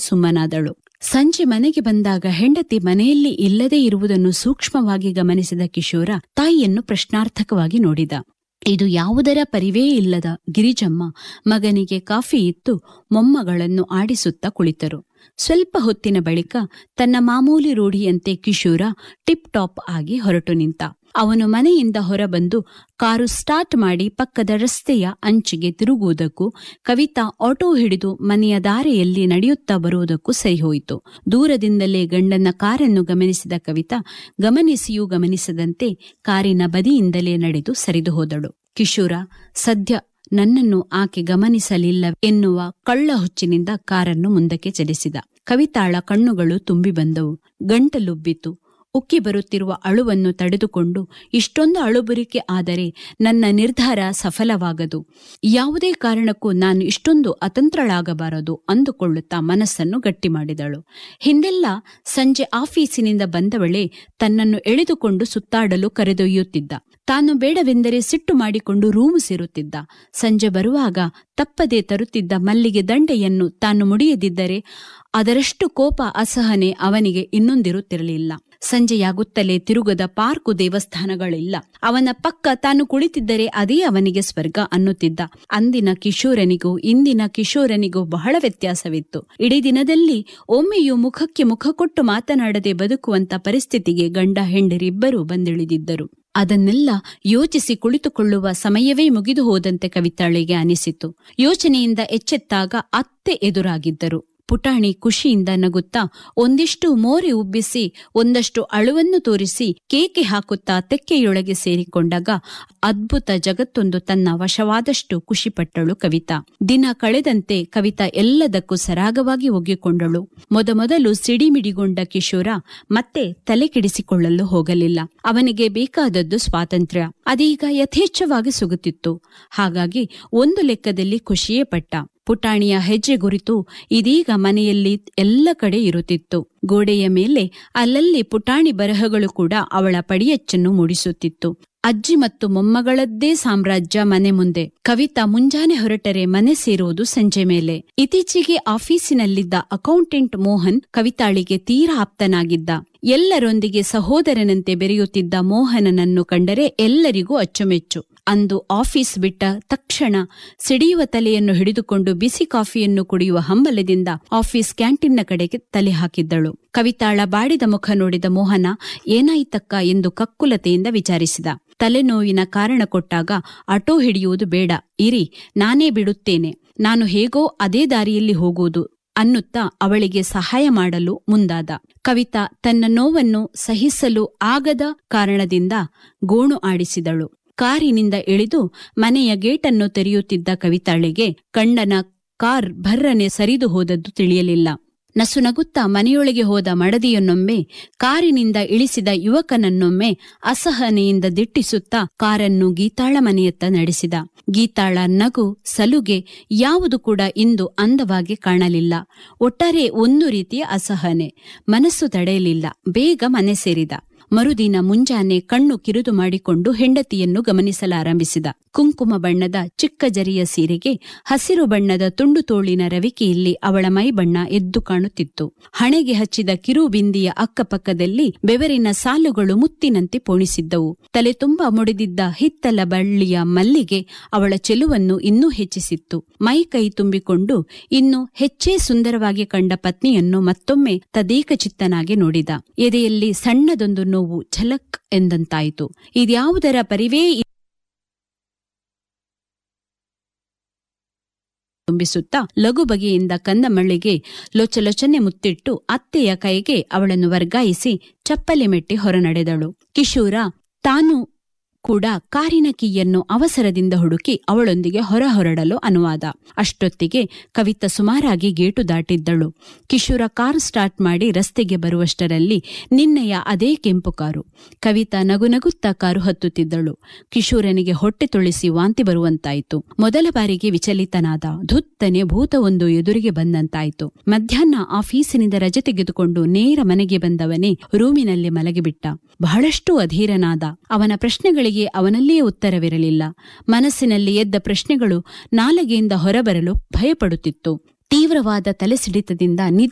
ಸುಮ್ಮನಾದಳು ಸಂಜೆ ಮನೆಗೆ ಬಂದಾಗ ಹೆಂಡತಿ ಮನೆಯಲ್ಲಿ ಇಲ್ಲದೇ ಇರುವುದನ್ನು ಸೂಕ್ಷ್ಮವಾಗಿ ಗಮನಿಸಿದ ಕಿಶೋರ ತಾಯಿಯನ್ನು ಪ್ರಶ್ನಾರ್ಥಕವಾಗಿ ನೋಡಿದ ಇದು ಯಾವುದರ ಪರಿವೇ ಇಲ್ಲದ ಗಿರಿಜಮ್ಮ ಮಗನಿಗೆ ಕಾಫಿ ಇತ್ತು ಮೊಮ್ಮಗಳನ್ನು ಆಡಿಸುತ್ತಾ ಕುಳಿತರು ಸ್ವಲ್ಪ ಹೊತ್ತಿನ ಬಳಿಕ ತನ್ನ ಮಾಮೂಲಿ ರೂಢಿಯಂತೆ ಕಿಶೋರ ಟಿಪ್ ಟಾಪ್ ಆಗಿ ಹೊರಟು ನಿಂತ ಅವನು ಮನೆಯಿಂದ ಹೊರಬಂದು ಕಾರು ಸ್ಟಾರ್ಟ್ ಮಾಡಿ ಪಕ್ಕದ ರಸ್ತೆಯ ಅಂಚಿಗೆ ತಿರುಗುವುದಕ್ಕೂ ಕವಿತಾ ಆಟೋ ಹಿಡಿದು ಮನೆಯ ದಾರಿಯಲ್ಲಿ ನಡೆಯುತ್ತಾ ಬರುವುದಕ್ಕೂ ಸರಿಹೋಯಿತು ದೂರದಿಂದಲೇ ಗಂಡನ ಕಾರನ್ನು ಗಮನಿಸಿದ ಕವಿತಾ ಗಮನಿಸಿಯೂ ಗಮನಿಸದಂತೆ ಕಾರಿನ ಬದಿಯಿಂದಲೇ ನಡೆದು ಸರಿದು ಹೋದಳು ಕಿಶೋರ ಸದ್ಯ ನನ್ನನ್ನು ಆಕೆ ಗಮನಿಸಲಿಲ್ಲ ಎನ್ನುವ ಕಳ್ಳ ಹುಚ್ಚಿನಿಂದ ಕಾರನ್ನು ಮುಂದಕ್ಕೆ ಚಲಿಸಿದ ಕವಿತಾಳ ಕಣ್ಣುಗಳು ತುಂಬಿ ಬಂದವು ಗಂಟಲುಬ್ಬಿತು ಉಕ್ಕಿ ಬರುತ್ತಿರುವ ಅಳುವನ್ನು ತಡೆದುಕೊಂಡು ಇಷ್ಟೊಂದು ಅಳುಬುರಿಕೆ ಆದರೆ ನನ್ನ ನಿರ್ಧಾರ ಸಫಲವಾಗದು ಯಾವುದೇ ಕಾರಣಕ್ಕೂ ನಾನು ಇಷ್ಟೊಂದು ಅತಂತ್ರಳಾಗಬಾರದು ಅಂದುಕೊಳ್ಳುತ್ತಾ ಮನಸ್ಸನ್ನು ಗಟ್ಟಿ ಮಾಡಿದಳು ಹಿಂದೆಲ್ಲ ಸಂಜೆ ಆಫೀಸಿನಿಂದ ಬಂದವಳೆ ತನ್ನನ್ನು ಎಳೆದುಕೊಂಡು ಸುತ್ತಾಡಲು ಕರೆದೊಯ್ಯುತ್ತಿದ್ದ ತಾನು ಬೇಡವೆಂದರೆ ಸಿಟ್ಟು ಮಾಡಿಕೊಂಡು ರೂಮು ಸೇರುತ್ತಿದ್ದ ಸಂಜೆ ಬರುವಾಗ ತಪ್ಪದೆ ತರುತ್ತಿದ್ದ ಮಲ್ಲಿಗೆ ದಂಡೆಯನ್ನು ತಾನು ಮುಡಿಯದಿದ್ದರೆ ಅದರಷ್ಟು ಕೋಪ ಅಸಹನೆ ಅವನಿಗೆ ಇನ್ನೊಂದಿರುತ್ತಿರಲಿಲ್ಲ ಸಂಜೆಯಾಗುತ್ತಲೇ ತಿರುಗದ ಪಾರ್ಕು ದೇವಸ್ಥಾನಗಳಿಲ್ಲ ಅವನ ಪಕ್ಕ ತಾನು ಕುಳಿತಿದ್ದರೆ ಅದೇ ಅವನಿಗೆ ಸ್ವರ್ಗ ಅನ್ನುತ್ತಿದ್ದ ಅಂದಿನ ಕಿಶೋರನಿಗೂ ಇಂದಿನ ಕಿಶೋರನಿಗೂ ಬಹಳ ವ್ಯತ್ಯಾಸವಿತ್ತು ಇಡೀ ದಿನದಲ್ಲಿ ಒಮ್ಮೆಯೂ ಮುಖಕ್ಕೆ ಮುಖ ಕೊಟ್ಟು ಮಾತನಾಡದೆ ಬದುಕುವಂತ ಪರಿಸ್ಥಿತಿಗೆ ಗಂಡ ಹೆಂಡರಿಬ್ಬರೂ ಬಂದಿಳಿದಿದ್ದರು ಅದನ್ನೆಲ್ಲ ಯೋಚಿಸಿ ಕುಳಿತುಕೊಳ್ಳುವ ಸಮಯವೇ ಮುಗಿದು ಹೋದಂತೆ ಕವಿತಾಳಿಗೆ ಅನಿಸಿತು ಯೋಚನೆಯಿಂದ ಎಚ್ಚೆತ್ತಾಗ ಅತ್ತೆ ಎದುರಾಗಿದ್ದರು ಪುಟಾಣಿ ಖುಷಿಯಿಂದ ನಗುತ್ತಾ ಒಂದಿಷ್ಟು ಮೋರೆ ಉಬ್ಬಿಸಿ ಒಂದಷ್ಟು ಅಳುವನ್ನು ತೋರಿಸಿ ಕೇಕೆ ಹಾಕುತ್ತಾ ತೆಕ್ಕೆಯೊಳಗೆ ಸೇರಿಕೊಂಡಾಗ ಅದ್ಭುತ ಜಗತ್ತೊಂದು ತನ್ನ ವಶವಾದಷ್ಟು ಖುಷಿಪಟ್ಟಳು ಕವಿತಾ ದಿನ ಕಳೆದಂತೆ ಕವಿತಾ ಎಲ್ಲದಕ್ಕೂ ಸರಾಗವಾಗಿ ಒಗ್ಗಿಕೊಂಡಳು ಮೊದಮೊದಲು ಸಿಡಿಮಿಡಿಗೊಂಡ ಕಿಶೋರ ಮತ್ತೆ ತಲೆ ಕೆಡಿಸಿಕೊಳ್ಳಲು ಹೋಗಲಿಲ್ಲ ಅವನಿಗೆ ಬೇಕಾದದ್ದು ಸ್ವಾತಂತ್ರ್ಯ ಅದೀಗ ಯಥೇಚ್ಛವಾಗಿ ಸಿಗುತ್ತಿತ್ತು ಹಾಗಾಗಿ ಒಂದು ಲೆಕ್ಕದಲ್ಲಿ ಖುಷಿಯೇ ಪಟ್ಟ ಪುಟಾಣಿಯ ಹೆಜ್ಜೆ ಗುರಿತು ಇದೀಗ ಮನೆಯಲ್ಲಿ ಎಲ್ಲ ಕಡೆ ಇರುತ್ತಿತ್ತು ಗೋಡೆಯ ಮೇಲೆ ಅಲ್ಲಲ್ಲಿ ಪುಟಾಣಿ ಬರಹಗಳು ಕೂಡ ಅವಳ ಪಡಿಯಚ್ಚನ್ನು ಮೂಡಿಸುತ್ತಿತ್ತು ಅಜ್ಜಿ ಮತ್ತು ಮೊಮ್ಮಗಳದ್ದೇ ಸಾಮ್ರಾಜ್ಯ ಮನೆ ಮುಂದೆ ಕವಿತಾ ಮುಂಜಾನೆ ಹೊರಟರೆ ಮನೆ ಸೇರುವುದು ಸಂಜೆ ಮೇಲೆ ಇತ್ತೀಚೆಗೆ ಆಫೀಸಿನಲ್ಲಿದ್ದ ಅಕೌಂಟೆಂಟ್ ಮೋಹನ್ ಕವಿತಾಳಿಗೆ ತೀರಾ ಆಪ್ತನಾಗಿದ್ದ ಎಲ್ಲರೊಂದಿಗೆ ಸಹೋದರನಂತೆ ಬೆರೆಯುತ್ತಿದ್ದ ಮೋಹನನನ್ನು ಕಂಡರೆ ಎಲ್ಲರಿಗೂ ಅಚ್ಚುಮೆಚ್ಚು ಅಂದು ಆಫೀಸ್ ಬಿಟ್ಟ ತಕ್ಷಣ ಸಿಡಿಯುವ ತಲೆಯನ್ನು ಹಿಡಿದುಕೊಂಡು ಬಿಸಿ ಕಾಫಿಯನ್ನು ಕುಡಿಯುವ ಹಂಬಲದಿಂದ ಆಫೀಸ್ ಕ್ಯಾಂಟೀನ್ನ ಕಡೆಗೆ ತಲೆ ಹಾಕಿದ್ದಳು ಕವಿತಾಳ ಬಾಡಿದ ಮುಖ ನೋಡಿದ ಮೋಹನ ಏನಾಯ್ತಕ್ಕ ಎಂದು ಕಕ್ಕುಲತೆಯಿಂದ ವಿಚಾರಿಸಿದ ತಲೆನೋವಿನ ಕಾರಣ ಕೊಟ್ಟಾಗ ಆಟೋ ಹಿಡಿಯುವುದು ಬೇಡ ಇರಿ ನಾನೇ ಬಿಡುತ್ತೇನೆ ನಾನು ಹೇಗೋ ಅದೇ ದಾರಿಯಲ್ಲಿ ಹೋಗುವುದು ಅನ್ನುತ್ತಾ ಅವಳಿಗೆ ಸಹಾಯ ಮಾಡಲು ಮುಂದಾದ ಕವಿತಾ ತನ್ನ ನೋವನ್ನು ಸಹಿಸಲು ಆಗದ ಕಾರಣದಿಂದ ಗೋಣು ಆಡಿಸಿದಳು ಕಾರಿನಿಂದ ಇಳಿದು ಮನೆಯ ಗೇಟನ್ನು ತೆರೆಯುತ್ತಿದ್ದ ಕವಿತಾಳಿಗೆ ಕಣ್ಣನ ಕಾರ್ ಭರ್ರನೆ ಸರಿದು ಹೋದದ್ದು ತಿಳಿಯಲಿಲ್ಲ ನಸುನಗುತ್ತಾ ಮನೆಯೊಳಗೆ ಹೋದ ಮಡದಿಯನ್ನೊಮ್ಮೆ ಕಾರಿನಿಂದ ಇಳಿಸಿದ ಯುವಕನನ್ನೊಮ್ಮೆ ಅಸಹನೆಯಿಂದ ದಿಟ್ಟಿಸುತ್ತಾ ಕಾರನ್ನು ಗೀತಾಳ ಮನೆಯತ್ತ ನಡೆಸಿದ ಗೀತಾಳ ನಗು ಸಲುಗೆ ಯಾವುದು ಕೂಡ ಇಂದು ಅಂದವಾಗಿ ಕಾಣಲಿಲ್ಲ ಒಟ್ಟಾರೆ ಒಂದು ರೀತಿಯ ಅಸಹನೆ ಮನಸ್ಸು ತಡೆಯಲಿಲ್ಲ ಬೇಗ ಮನೆ ಸೇರಿದ ಮರುದಿನ ಮುಂಜಾನೆ ಕಣ್ಣು ಕಿರುದು ಮಾಡಿಕೊಂಡು ಹೆಂಡತಿಯನ್ನು ಗಮನಿಸಲಾರಂಭಿಸಿದ ಕುಂಕುಮ ಬಣ್ಣದ ಚಿಕ್ಕ ಜರಿಯ ಸೀರೆಗೆ ಹಸಿರು ಬಣ್ಣದ ತುಂಡು ತೋಳಿನ ರವಿಕೆಯಲ್ಲಿ ಅವಳ ಮೈ ಬಣ್ಣ ಎದ್ದು ಕಾಣುತ್ತಿತ್ತು ಹಣೆಗೆ ಹಚ್ಚಿದ ಕಿರುಬಿಂದಿಯ ಅಕ್ಕಪಕ್ಕದಲ್ಲಿ ಬೆವರಿನ ಸಾಲುಗಳು ಮುತ್ತಿನಂತೆ ಪೋಣಿಸಿದ್ದವು ತಲೆ ತುಂಬಾ ಮುಡಿದಿದ್ದ ಹಿತ್ತಲ ಬಳ್ಳಿಯ ಮಲ್ಲಿಗೆ ಅವಳ ಚೆಲುವನ್ನು ಇನ್ನೂ ಹೆಚ್ಚಿಸಿತ್ತು ಮೈ ಕೈ ತುಂಬಿಕೊಂಡು ಇನ್ನು ಹೆಚ್ಚೇ ಸುಂದರವಾಗಿ ಕಂಡ ಪತ್ನಿಯನ್ನು ಮತ್ತೊಮ್ಮೆ ತದೇಕ ಚಿತ್ತನಾಗಿ ನೋಡಿದ ಎದೆಯಲ್ಲಿ ಸಣ್ಣದೊಂದು ನೋವು ಝಲಕ್ ಎಂದಂತಾಯಿತು ಇದ್ಯಾವುದರ ಪರಿವೇ ತುಂಬಿಸುತ್ತಾ ಲಘು ಬಗೆಯಿಂದ ಕಂದಮಳ್ಳಿಗೆ ಲೊಚಲೊಚನೆ ಮುತ್ತಿಟ್ಟು ಅತ್ತೆಯ ಕೈಗೆ ಅವಳನ್ನು ವರ್ಗಾಯಿಸಿ ಚಪ್ಪಲಿ ಮೆಟ್ಟಿ ಹೊರನಡೆದಳು ಕಿಶೋರ ತಾನು ಕೂಡ ಕಾರಿನ ಕೀಯನ್ನು ಅವಸರದಿಂದ ಹುಡುಕಿ ಅವಳೊಂದಿಗೆ ಹೊರ ಹೊರಡಲು ಅನುವಾದ ಅಷ್ಟೊತ್ತಿಗೆ ಕವಿತ ಸುಮಾರಾಗಿ ಗೇಟು ದಾಟಿದ್ದಳು ಕಿಶೋರ ಕಾರು ಸ್ಟಾರ್ಟ್ ಮಾಡಿ ರಸ್ತೆಗೆ ಬರುವಷ್ಟರಲ್ಲಿ ನಿನ್ನೆಯ ಅದೇ ಕೆಂಪು ಕಾರು ಕವಿತಾ ನಗುನಗುತ್ತಾ ಕಾರು ಹತ್ತುತ್ತಿದ್ದಳು ಕಿಶೋರನಿಗೆ ಹೊಟ್ಟೆ ತೊಳಿಸಿ ವಾಂತಿ ಬರುವಂತಾಯಿತು ಮೊದಲ ಬಾರಿಗೆ ವಿಚಲಿತನಾದ ಧುತ್ತನೆ ಭೂತವೊಂದು ಎದುರಿಗೆ ಬಂದಂತಾಯಿತು ಮಧ್ಯಾಹ್ನ ಆಫೀಸಿನಿಂದ ರಜೆ ತೆಗೆದುಕೊಂಡು ನೇರ ಮನೆಗೆ ಬಂದವನೇ ರೂಮಿನಲ್ಲಿ ಮಲಗಿಬಿಟ್ಟ ಬಹಳಷ್ಟು ಅಧೀರನಾದ ಅವನ ಪ್ರಶ್ನೆಗಳಿಗೆ ಅವನಲ್ಲಿಯೇ ಉತ್ತರವಿರಲಿಲ್ಲ ಮನಸ್ಸಿನಲ್ಲಿ ಎದ್ದ ಪ್ರಶ್ನೆಗಳು ನಾಲಗೆಯಿಂದ ಹೊರಬರಲು ಭಯಪಡುತ್ತಿತ್ತು ತೀವ್ರವಾದ ತಲೆಸಿಡಿತದಿಂದ ನಿದ್ದೆ